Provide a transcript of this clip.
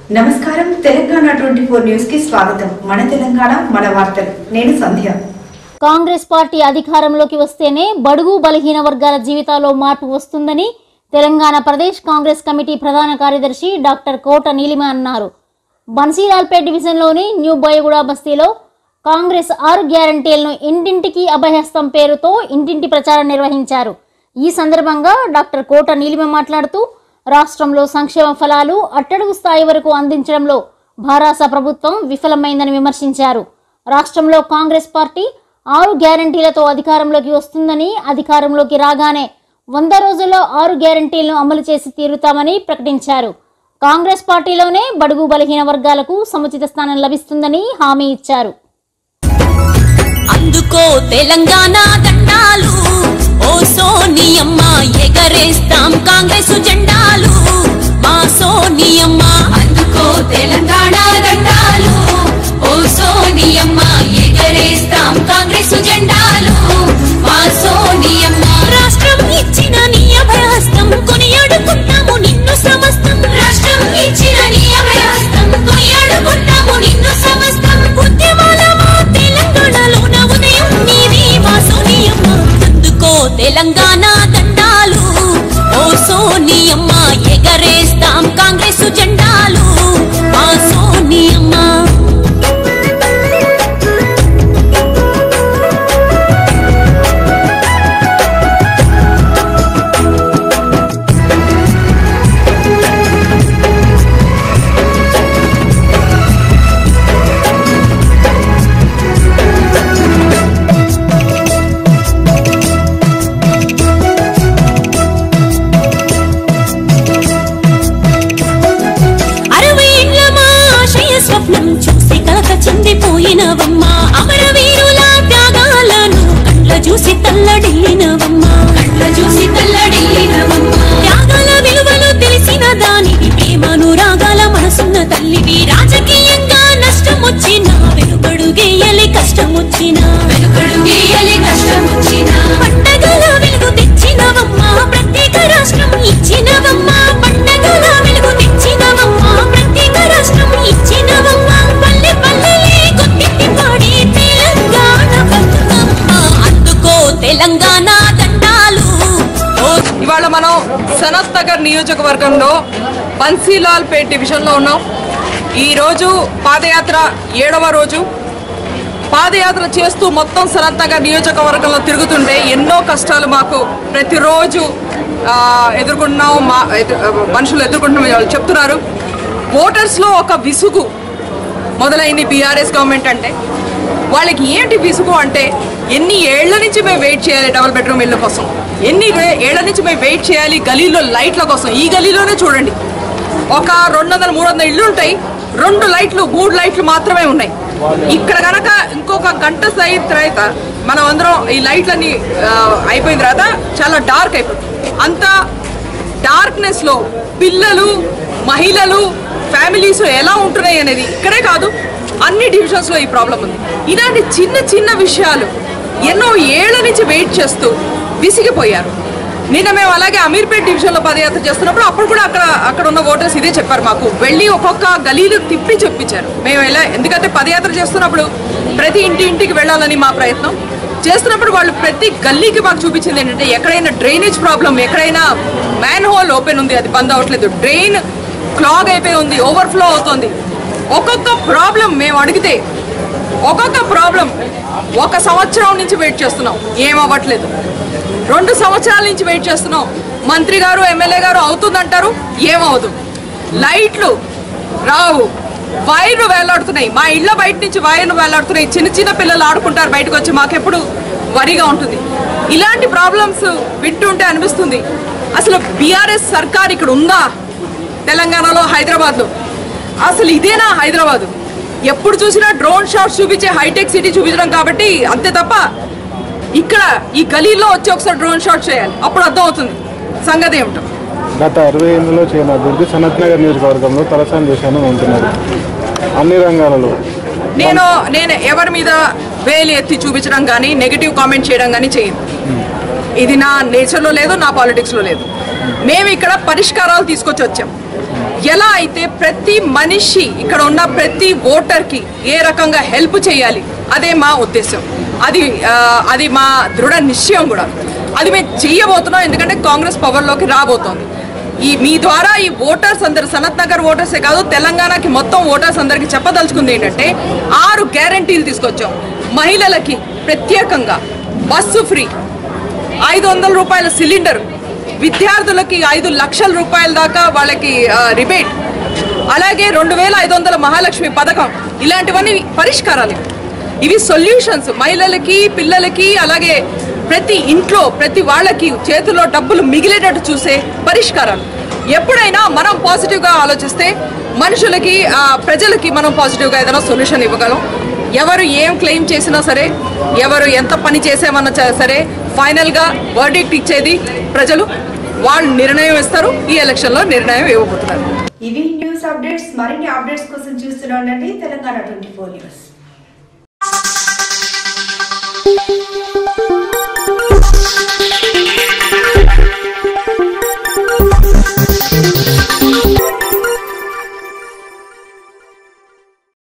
నమస్కారం Telangana twenty four news కి స్వాగతం మన తెలంగాణ మన వార్తలు నేను సంధ్య కాంగ్రెస్ పార్టీ అధికారంలోకి వస్తేనే బడుగు బలహీన వర్గాల జీవితాల్లో మార్పు వస్తుందని తెలంగాణ ప్రదేశ్ కాంగ్రెస్ కమిటీ ప్రధాన కార్యదర్శి డాక్టర్ కోట నీలిమ అన్నారు బన్సీలాల్పేట్ డివిజన్లోని న్యూ బోయగూడ బస్తీలో కాంగ్రెస్ ఆరు గ్యారంటీలను ఇంటింటికి అభయహస్తం పేరుతో ఇంటింటి ప్రచారం నిర్వహించారు ఈ సందర్భంగా డాక్టర్ కోట నీలిమ మాట్లాడుతూ రాష్ట్రంలో సంక్షేమ ఫలాలు అట్టడుగు స్థాయి వరకు అందించడంలో భారాస ప్రభుత్వం విఫలమైందని విమర్శించారు రాష్ట్రంలో కాంగ్రెస్ పార్టీ ఆరు గ్యారంటీలతో అధికారంలోకి వస్తుందని అధికారంలోకి రాగానే వంద రోజుల్లో ఆరు గ్యారంటీలను అమలు చేసి తీరుతామని ప్రకటించారు కాంగ్రెస్ పార్టీలోనే బడుగు బలహీన వర్గాలకు సముచిత స్థానం లభిస్తుందని హామీ ఇచ్చారు అందుకో తెలంగాణ దండాలు ఓ సోనియమ్మ ఎగరేస్తాం కాంగ్రెస్ జెండాలు మా సోనియమ్మ అందుకో తెలంగాణ దండాలు ఓ సోనియమ్మ ఎగరేస్తాం కాంగ్రెస్ జెండాలు మా సోనియమ్మ రాష్ట్రం ఇచ్చిన నీ అభయహస్తం కొనియాడుకుంటాము నిన్ను సమస్తం రాష్ట్రం ఇచ్చిన నీ అభయహస్తం కొనియాడుకుంటాము నిన్ను సమస్తం ఉద్యమాల మా తెలంగాణలోన ఉదయం నీది మా సోనియమ్మ అందుకో తెలంగాణ దండాలు ఓ సోనియమ్మ ఎగరేస్తాం కాంగ్రెస్ జెండాలు మా సోనియమ్మ అరవై ఏళ్ల మా ఆశయ స్వప్నం చూసి కలక చెందిపోయినవమ్మా అమరవీరుల త్యాగాలను కండ్ల చూసి తల్లడిల్లినవమ్మా కండ్ల చూసి తల్లడిల్లినవమ్మా త్యాగాల విలువలు తెలిసిన దానివి ప్రేమను రాగాల మనసున్న తల్లివి రాజకీయంగా నష్టం వచ్చినా వెనుకడు గేయలి కష్టం వచ్చినా వెనుకడు గేయలి కష్టం వచ్చినా పండగల వెలుగు తెచ్చినవమ్మా ప్రత్యేక రాష్ట్రం ఇచ్చినవమ్మా పండగల వెలుగు తెచ్చినవమ్మా ప్రత్యేక రాష్ట్రం ఇచ్చినవమ్మా పల్లె పల్లెలే కొట్టింటి పాడి తెలంగాణ బతుకమ్మ అందుకో తెలంగాణ దండాలు ఓ ఇవాళ మనం సనత్ నగర్ నియోజకవర్గంలో బన్సీలాల్ పేట్ డివిజన్లో ఉన్నాం ఈరోజు పాదయాత్ర ఏడవ రోజు పాదయాత్ర చేస్తూ మొత్తం సనత్ నగర్ నియోజకవర్గంలో తిరుగుతుంటే ఎన్నో కష్టాలు మాకు ప్రతిరోజు ఆ, ఎదుర్కొంటున్నాం మా ఎదు- మనుషులు ఎదుర్కొంటున్నాం వాళ్ళు చెప్తున్నారు ఓటర్స్లో ఒక విసుగు మొదలైంది బీఆర్ఎస్ గవర్నమెంట్ అంటే వాళ్ళకి ఏంటి విసుగు అంటే ఎన్ని ఏళ్ల నుంచి మేము వెయిట్ చేయాలి డబుల్ బెడ్రూమ్ ఇళ్ళ కోసం ఎన్ని వే- ఏళ్ల నుంచి మేము వెయిట్ చేయాలి గలీలో లైట్ల కోసం ఈ గలీలోనే చూడండి ఒక రెండు వందల మూడు వందల ఇళ్ళు ఉంటాయి రెండు లైట్లు మూడు లైట్లు మాత్రమే ఉన్నాయి ఇక్కడ కనుక ఇంకొక గంట సైడ్ తర్వాత మనం అందరం ఈ లైట్లన్నీ ఆ, అయిపోయిన తర్వాత చాలా డార్క్ అయిపోతుంది అంత డార్క్నెస్ లో పిల్లలు మహిళలు ఫ్యామిలీస్ ఎలా ఉంటున్నాయి అనేది ఇక్కడే కాదు అన్ని డివిజన్స్ లో ఈ ప్రాబ్లం ఉంది ఇలాంటి చిన్న చిన్న విషయాలు ఎన్నో ఏళ్ల నుంచి వెయిట్ చేస్తూ విసిగిపోయారు నిన్న మేము అలాగే అమీర్పేట్ డివిజన్లో పదయాత్ర చేస్తున్నప్పుడు అప్పుడు కూడా అక్కడ అక్కడ ఉన్న ఓటర్స్ ఇదే చెప్పారు మాకు వెళ్ళి ఒక్కొక్క గలీలు తిప్పి చెప్పించారు మేము ఎలా ఎందుకంటే పదయాత్ర చేస్తున్నప్పుడు ప్రతి ఇంటి ఇంటికి వెళ్ళాలని మా ప్రయత్నం చేస్తున్నప్పుడు వాళ్ళు ప్రతి గల్లీకి మాకు చూపించింది ఏంటంటే ఎక్కడైనా డ్రైనేజ్ ప్రాబ్లం ఎక్కడైనా మ్యాన్ హోల్ ఓపెన్ ఉంది అది బంద్ అవ్వట్లేదు డ్రైన్ క్లాగ్ అయిపోయి ఉంది ఓవర్ఫ్లో అవుతుంది ఒక్కొక్క ప్రాబ్లం మేము అడిగితే ఒక్కొక్క ప్రాబ్లం ఒక సంవత్సరం నుంచి వెయిట్ చేస్తున్నాం ఏం అవ్వట్లేదు రెండు సంవత్సరాల నుంచి వెయిట్ చేస్తున్నాం మంత్రి గారు ఎమ్మెల్యే గారు అవుతుందంటారు ఏమవదు లైట్లు రావు వైర్లు వేలాడుతున్నాయి మా ఇళ్ళ బయట నుంచి వైర్లు వేలాడుతున్నాయి చిన్న చిన్న పిల్లలు ఆడుకుంటారు బయటకు వచ్చి మాకెప్పుడు వరిగా ఉంటుంది ఇలాంటి ప్రాబ్లమ్స్ వింటుంటే అనిపిస్తుంది అసలు బీఆర్ఎస్ సర్కార్ ఇక్కడ ఉందా తెలంగాణలో హైదరాబాద్లో అసలు ఇదేనా హైదరాబాద్ ఎప్పుడు చూసినా డ్రోన్ షాట్స్ చూపించే హైటెక్ సిటీ చూపించడం కాబట్టి అంతే తప్ప ఇక్కడ ఈ గలీలో వచ్చి ఒకసారి డ్రోన్ షాట్ చేయాలి అప్పుడు అర్థం అవుతుంది సంగతి ఏమిటో గత అరవై ఎనిమిదిలో చేయని అభివృద్ధి సనత్ నగర్ నియోజకవర్గంలో తలసాని చేశాను అంటున్నారు అన్ని రంగాలలో నేను నేను ఎవరి మీద వేలు ఎత్తి చూపించడం కానీ నెగిటివ్ కామెంట్ చేయడం కానీ చేయను ఇది నా నేచర్లో లేదు నా పాలిటిక్స్లో లేదు మేము ఇక్కడ పరిష్కారాలు తీసుకొచ్చి వచ్చాం ఎలా అయితే ప్రతి మనిషి ఇక్కడ ఉన్న ప్రతి ఓటర్కి ఏ రకంగా హెల్ప్ చేయాలి అదే మా ఉద్దేశం అది ఆ, అది మా దృఢ నిశ్చయం కూడా అది మేము చెయ్యబోతున్నాం ఎందుకంటే కాంగ్రెస్ పవర్లోకి రాబోతోంది ఈ మీ ద్వారా ఈ ఓటర్స్ అందరు సనత్ నగర్ ఓటర్సే కాదు తెలంగాణకి మొత్తం ఓటర్స్ అందరికి చెప్పదలుచుకుంది ఏంటంటే ఆరు గ్యారంటీలు తీసుకొచ్చాం మహిళలకి ప్రత్యేకంగా బస్సు ఫ్రీ ఐదు వందల రూపాయల సిలిండర్ విద్యార్థులకి ఐదు లక్షల రూపాయల దాకా వాళ్ళకి రిబేట్ అలాగే రెండు వేల ఐదు వందల మహాలక్ష్మి పథకం ఇలాంటివన్నీ పరిష్కారాలు ఇవి. ఇవి సొల్యూషన్స్ మహిళలకి పిల్లలకి అలాగే ప్రతి ఇంట్లో ప్రతి వాళ్ళకి చేతిలో డబ్బులు మిగిలేటట్టు చూసే పరిష్కారాలు ఎప్పుడైనా మనం పాజిటివ్గా ఆలోచిస్తే మనుషులకి ఆ, ప్రజలకి మనం పాజిటివ్గా ఏదైనా సొల్యూషన్ ఇవ్వగలం ఎవరు ఏం క్లెయిమ్ చేసినా సరే ఎవరు ఎంత పని చేసామన్నా చ- సరే ఫైనల్గా వర్డిక్ట్ ఇచ్చేది ప్రజలు వాళ్ళు నిర్ణయం ఇస్తారు ఈ ఎలక్షన్లో నిర్ణయం ఇవ్వబోతున్నారు ఇవి న్యూస్ అప్డేట్స్ మరిన్ని అప్డేట్స్ కోసం చూస్తూనే ఉండండి తెలంగాణ ట్వంటీ ఫోర్ న్యూస్